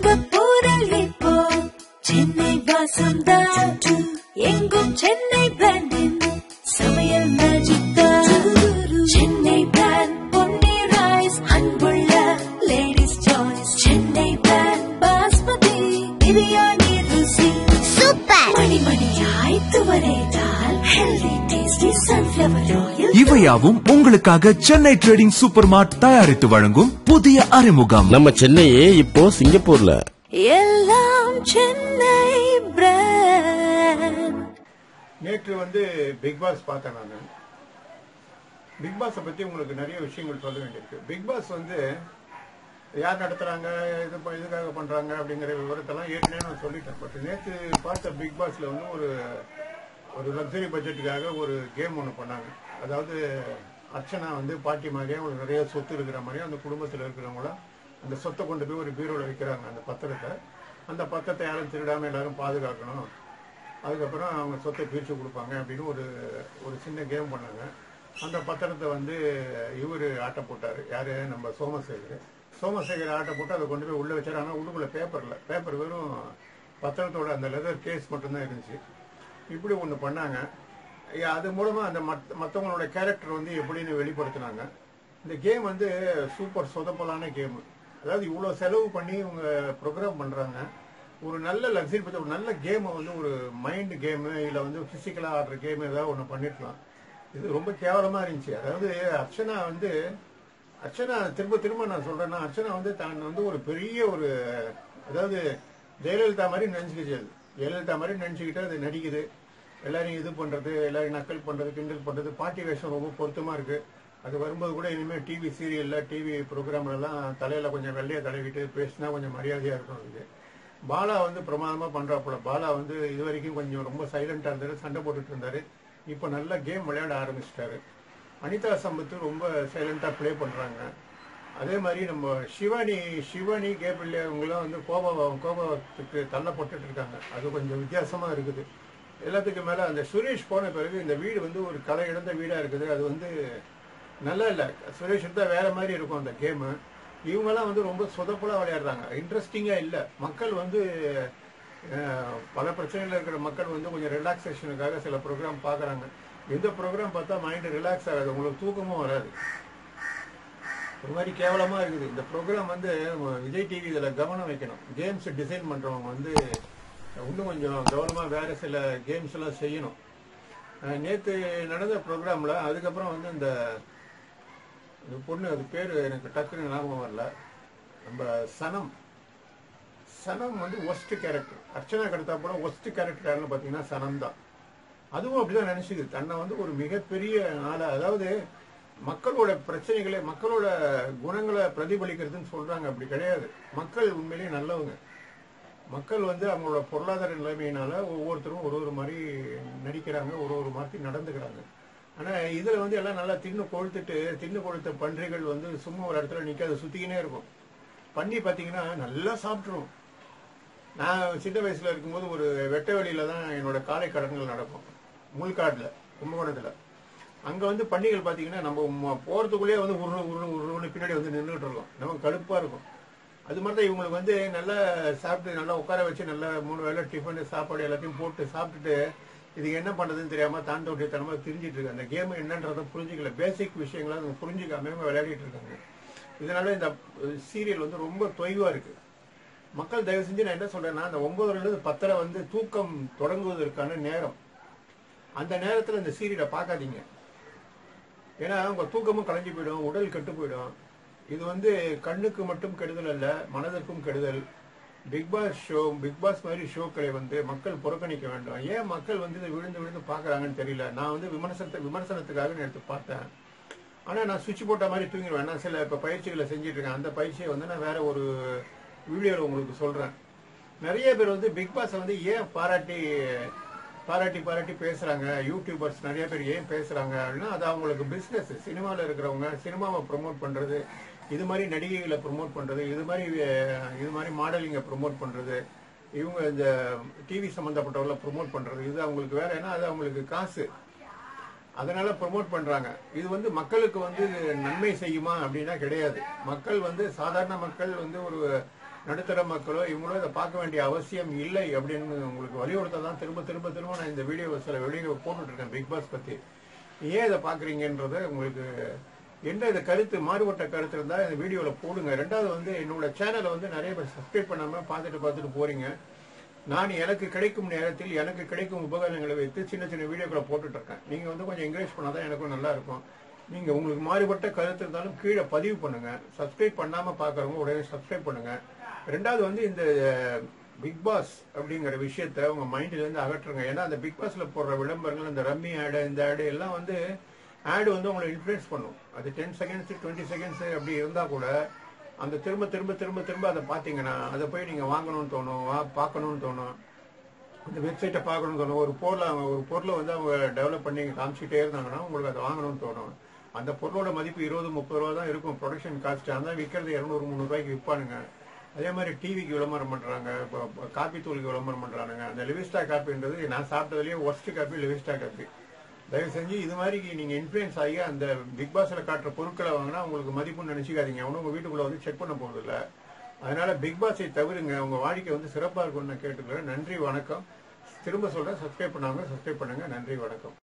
Singapore இப்போ சென்னை வாசம் தான் எங்கும் சென்னை பிராண்டின் சமையல் மேஜிக் தான் சென்னை பிராண்ட் பொன்னி ரைஸ் அன்புள்ள ladies choice Chennai brand basmati biryani ருசி சூப்பர் மணிமணியாய் துவரைத்தால் ஹெல்தி டேஸ்டி சன்ஃபிளவர் ஆயில் இவையாவும் உங்களுக்காக சென்னை ட்ரேடிங் சூப்பர் மார்ட் தயாரித்து வழங்கும் புதிய அறிமுகம் நம்ம சென்னையே இப்போ சிங்கப்பூர்ல எல்லாம் சென்னை பிராண்ட் நேற்று வந்து பிக் பாஸ் பார்த்தேன் நான் பிக் பாஸை பற்றி உங்களுக்கு நிறைய விஷயங்கள் சொல்ல வேண்டியிருக்கு பிக் பாஸ் வந்து யார் நடத்துகிறாங்க இது ப- இதுக்காக பண்ணுறாங்க அப்படிங்கிற விவரத்தெல்லாம் ஏற்கனவே நான் சொல்லிட்டேன் பட் நேற்று பார்த்த பிக் பாஸில் வந்து ஒரு ஒரு லக்ஸரி பட்ஜெட்டுக்காக ஒரு கேம் ஒன்று பண்ணாங்க அதாவது அர்ச்சனா வந்து பாட்டி மாதிரியே ஒரு நிறைய சொத்து இருக்கிற மாதிரியே அந்த குடும்பத்தில் இருக்கிறவங்களாம் அந்த சொத்தை கொண்டு போய் ஒரு பீரோவில் வைக்கிறாங்க அந்த பத்திரத்தை அந்த பத்திரத்தை யாரும் திருடாமல் எல்லாரும் பாதுகாக்கணும் அதுக்கப்புறம் அவங்க சொத்தை பிரித்து கொடுப்பாங்க அப்படின்னு ஒரு ஒரு சின்ன கேம் பண்ணாங்க அந்த பத்திரத்தை வந்து இவர் ஆட்ட போட்டார் யார் நம்ம சோமசேகர் சோமசேகர் ஆட்ட போட்டு அதை கொண்டு போய் உள்ளே வச்சார் ஆனால் உள்ளுக்குள்ள பேப்பர் இல்லை பேப்பர் வெறும் பத்திரத்தோட அந்த லெதர் கேஸ் மட்டும்தான் இருந்துச்சு இப்படி ஒன்று பண்ணாங்க ஐயா, அது மூலமாக அந்த மத் மற்றவங்களோட கேரக்டர் வந்து எப்படின்னு வெளிப்படுத்தினாங்க இந்த கேம் வந்து சூப்பர் சொதப்பலான கேம் அதாவது இவ்வளோ செலவு பண்ணி இவங்க ப்ரோக்ராம் பண்ணுறாங்க ஒரு நல்ல லக்ஸரி பற்றி ஒரு நல்ல கேமை வந்து ஒரு மைண்ட் கேமு இல்லை வந்து ஃபிசிக்கலாக ஆடுற கேம் ஏதாவது ஒன்று பண்ணிருக்கலாம் இது ரொம்ப கேவலமாக இருந்துச்சு அதாவது அர்ச்சனா வந்து அர்ச்சனா திரும்ப திரும்ப நான் சொல்றேன்னா அர்ச்சனா வந்து தான் வந்து ஒரு பெரிய ஒரு அதாவது ஜெயலலிதா மாதிரி நினைச்சுக்கிச்சு அது ஜெயலலிதா மாதிரி நினைச்சுக்கிட்டு அது நடிக்குது எல்லாரையும் இது பண்றது எல்லாரையும் நக்கல் பண்றது கிண்டல் பண்றது பாட்டி வேஷம் ரொம்ப பொருத்தமா இருக்கு அது வரும்போது கூட இனிமேல் டிவி சீரியல்ல டிவி ப்ரோக்ராம்ல எல்லாம் தலையில கொஞ்சம் வெள்ளையை தடவிட்டு பேசினா கொஞ்சம் மரியாதையா இருக்கும் அதுக்கு பாலா வந்து பிரமாதமா பண்றாப்புல பாலா வந்து இது வரைக்கும் கொஞ்சம் ரொம்ப சைலண்டா இருந்தாரு சண்டை போட்டுட்டு இருந்தாரு இப்போ நல்ல கேம் விளையாட ஆரம்பிச்சிட்டாரு அனிதா சம்பத்து ரொம்ப சைலண்டா ப்ளே பண்றாங்க அதே மாதிரி நம்ம சிவானி சிவானி கேபிள் இவங்கெல்லாம் வந்து கோபம் கோபத்துக்கு தள்ளப்பட்டுட்டு இருக்காங்க அது கொஞ்சம் வித்தியாசமா இருக்குது எல்லாத்துக்கும் மேல அந்த சுரேஷ் போன பிறகு இந்த வீடு வந்து ஒரு கலை இழந்த வீடா இருக்குது அது வந்து நல்லா இல்லை சுரேஷ் இருந்தா வேற மாதிரி இருக்கும் அந்த கேமு இவங்கெல்லாம் வந்து ரொம்ப சொதப்பலா விளையாடுறாங்க இன்ட்ரெஸ்டிங்கா இல்லை மக்கள் வந்து அஹ், பல பிரச்சனைகள் இருக்கிற மக்கள் வந்து கொஞ்சம் ரிலாக்ஸேஷனுக்காக சில ப்ரோக்ராம் பார்க்குறாங்க எந்த ப்ரோக்ராம் பார்த்தா மைண்டு ரிலாக்ஸ் ஆகாது உங்களுக்கு தூக்கமும் வராது ஒரு மாதிரி கேவலமா இருக்குது இந்த ப்ரோக்ராம் வந்து விஜய் டிவி இதுல கவனம் வைக்கணும் கேம்ஸ் டிசைன் பண்றவங்க வந்து இன்னும் கொஞ்சம் கவனமா வேற சில கேம்ஸ் எல்லாம் செய்யணும் அஹ் நேத்து நடந்த ப்ரோக்ராம்ல அதுக்கப்புறம் வந்து இந்த இந்த பொண்ணு அது பேரு எனக்கு டக்குன்னு ஞாபகம் வரல நம்ம சனம் சனம் வந்து ஒஸ்ட் கேரக்டர் அர்ச்சனா கடத்தா போல ஒஸ்ட் கேரக்டர் யாருன்னு பாத்தீங்கன்னா சனம் தான் அதுவும் அப்படிதான் நினைச்சுக்குது தன்னை வந்து ஒரு மிகப்பெரிய ஆளா அதாவது மக்களோட பிரச்சனைகளை மக்களோட குணங்களை பிரதிபலிக்கிறதுன்னு சொல்றாங்க அப்படி கிடையாது மக்கள் உண்மையிலேயே நல்லவங்க மக்கள் வந்து அவங்களோட பொருளாதார நிலைமையினால ஒவ்வொருத்தரும் ஒரு ஒரு மாதிரி நடிக்கிறாங்க ஒரு ஒரு மாதிரி நடந்துக்கிறாங்க ஆனா இதுல வந்து எல்லாம் நல்லா தின்னு கொழுத்துட்டு தின்னு கொழுத்த பன்றிகள் வந்து சும்மா ஒரு இடத்துல நிக்காது சுத்திக்கினே இருக்கும் பன்னி பாத்தீங்கன்னா நல்லா சாப்பிட்டுரும் நான் சின்ன வயசுல இருக்கும்போது ஒரு வெட்ட வெளியில தான் என்னோட காலை கடன்கள் நடக்கும் முள்காடுல கும்பகோணத்துல அங்க வந்து பண்டிகைகள் பாத்தீங்கன்னா நம்ம ம- போறதுக்குள்ளேயே வந்து உருணு உருணு உருணுன்னு பின்னாடி வந்து நின்றுட்டு இருக்கோம் நமக்கு கடுப்பா இருக்கும் அது மாதிரி தான் இவங்களுக்கு வந்து நல்லா சாப்பிட்டு நல்லா உட்கார வச்சு நல்லா மூணு வேளை டிஃபன் சாப்பாடு எல்லாத்தையும் போட்டு சாப்பிட்டுட்டு இது என்ன பண்றதுன்னு தெரியாம தாண்டோட்டியத்தனமா திரிஞ்சிட்டு இருக்கு அந்த கேம் என்னன்றதை புரிஞ்சுக்கல பேசிக் விஷயங்களை அவங்க புரிஞ்சுக்காம இவங்க விளையாடிட்டு இருக்காங்க இதனால இந்த சீரியல் வந்து ரொம்ப தொய்வா இருக்கு மக்கள் தயவு செஞ்சு நான் என்ன சொல்றேன்னா அந்த ஒன்பதுல இருந்து பத்தரை வந்து தூக்கம் தொடங்குவதற்கான நேரம் அந்த நேரத்துல இந்த சீரியலை பார்க்காதீங்க ஏன்னா உங்க தூக்கமும் கலைஞ்சு போயிடும் உடல் கெட்டு போயிடும் இது வந்து கண்ணுக்கு மட்டும் கெடுதல் அல்ல மனதிற்கும் கெடுதல் Bigg Boss show Bigg Boss மாதிரி ஷோக்களை வந்து மக்கள் புறக்கணிக்க வேண்டும் ஏன் மக்கள் வந்து இதை விழுந்து விழுந்து பாக்குறாங்கன்னு தெரியல நான் வந்து விமர்சனத்தை விமர்சனத்துக்காக நேற்று பார்த்தேன் ஆனா நான் சுவிட்ச் போட்ட மாதிரி தூங்கிடுவேன் நான் சில இப்ப பயிற்சிகளை செஞ்சுட்டு இருக்கேன் அந்த பயிற்சியை வந்து நான் வேற ஒரு வீடியோல உங்களுக்கு சொல்றேன் நிறைய பேர் வந்து பிக் பாஸ் வந்து ஏன் பாராட்டி பாராட்டி பாராட்டி பேசுறாங்க யூடியூபர்ஸ் நிறைய பேர் ஏன் பேசுறாங்க அப்படின்னா அது அவங்களுக்கு பிசினஸ் சினிமாவில் இருக்கிறவங்க சினிமாவை ப்ரோமோட் பண்றது இது மாதிரி நடிகைகளை ப்ரோமோட் பண்றது இது மாதிரி அஹ், இது மாதிரி மாடலிங்கை ப்ரோமோட் பண்றது இவங்க இந்த டிவி சம்பந்தப்பட்டவர்களை ப்ரோமோட் பண்றது இது அவங்களுக்கு வேற ஏன்னா அது அவங்களுக்கு காசு அதனால ப்ரோமோட் பண்றாங்க இது வந்து மக்களுக்கு வந்து நன்மை செய்யுமா அப்படின்னா கிடையாது மக்கள் வந்து சாதாரண மக்கள் வந்து ஒரு நடுத்தர மக்களோ இவங்களோ இதை பார்க்க வேண்டிய அவசியம் இல்லை அப்படின்னு உங்களுக்கு வலியுறுத்த தான் திரும்ப திரும்ப திரும்ப நான் இந்த வீடியோ சில வீடியோ போட்டுட்டு இருக்கேன் பிக் பாஸ் பத்தி ஏன் இதை பாக்குறீங்கன்றத உங்களுக்கு என்ன இது கருத்து மாறுபட்ட கருத்து இருந்தா இந்த வீடியோல போடுங்க ரெண்டாவது வந்து என்னோட சேனலை வந்து நிறைய பேர் சப்ஸ்கிரைப் பண்ணாம பார்த்துட்டு பார்த்துட்டு போறீங்க நான் எனக்கு கிடைக்கும் நேரத்தில் எனக்கு கிடைக்கும் உபகரணங்களை வைத்து சின்ன சின்ன வீடியோக்களை போட்டுட்டு இருக்கேன் நீங்க வந்து கொஞ்சம் என்கரேஜ் பண்ணாதான் எனக்கும் நல்லா இருக்கும் நீங்க உங்களுக்கு மாறுபட்ட கருத்து இருந்தாலும் கீழே பதிவு பண்ணுங்க சப்ஸ்கிரைப் பண்ணாம பாக்குறவங்க உடனே சப்ஸ்கிரைப் பண்ணுங்க ரெண்டாவது வந்து இந்த பிக் பாஸ் அப்படிங்கிற விஷயத்த உங்க மைண்ட்ல இருந்து அகற்றுங்க ஏன்னா அந்த பிக் பாஸ்ல போடுற விளம்பரங்கள் இந்த ரம்மி ஆடு இந்த ஆடு எல்லாம் வந்து ஆடு வந்து உங்களை இன்ஃபுளுன்ஸ் பண்ணும் அது டென் செகண்ட்ஸ் டுவெண்ட்டி செகண்ட்ஸ் அப்படி இருந்தா கூட அந்த திரும்ப திரும்ப திரும்ப திரும்ப அதை பார்த்தீங்கன்னா அதை போய் நீங்க வாங்கணும்னு தோணும் வா பார்க்கணும்னு தோணும் இந்த வெப்சைட்டை பார்க்கணும்னு தோணும் ஒரு பொருளை அவங்க- ஒரு பொருளை வந்து அவங்க டெவலப் பண்ணி காமிச்சிட்டே இருந்தாங்கன்னா உங்களுக்கு அதை வாங்கணும்னு தோணும் அந்த பொருளோட மதிப்பு இருபது முப்பது ரூபா தான் இருக்கும் ப்ரொடக்ஷன் காஸ்ட் அந்த விற்கிறது இரநூறு முந்நூறுபாய்க்கு விற்பானுங்க அதே மாதிரி டிவிக்கு விளம்பரம் பண்றாங்க இப்போ காப்பி தூளுக்கு விளம்பரம் பண்றானுங்க அந்த லிவிஸ்டா காப்பின்றது நான் சாப்பிட்டதுலயே ஒர்ஸ்ட் காப்பி லிவிஸ்டா காப்பி தயவு செஞ்சு இது மாதிரி நீங்க இன்ஃபுளுன்ஸ் ஆகி அந்த பிக் பாஸ்ல காட்டுற பொருட்களை வாங்கினா உங்களுக்கு மதிப்புன்னு நினைச்சுக்காதீங்க அவனும் உங்க வீட்டுக்குள்ள வந்து செக் பண்ண போறது இல்ல அதனால பிக் பாஸை தவிருங்க உங்க வாழ்க்கை வந்து சிறப்பா இருக்கும்னு நான் கேட்டுக்கிறேன் நன்றி வணக்கம் திரும்ப சொல்றேன் சப்ஸ்கிரைப் பண்ணாங்க சப்ஸ்கிரைப் பண்ணுங்க நன்றி வணக்கம்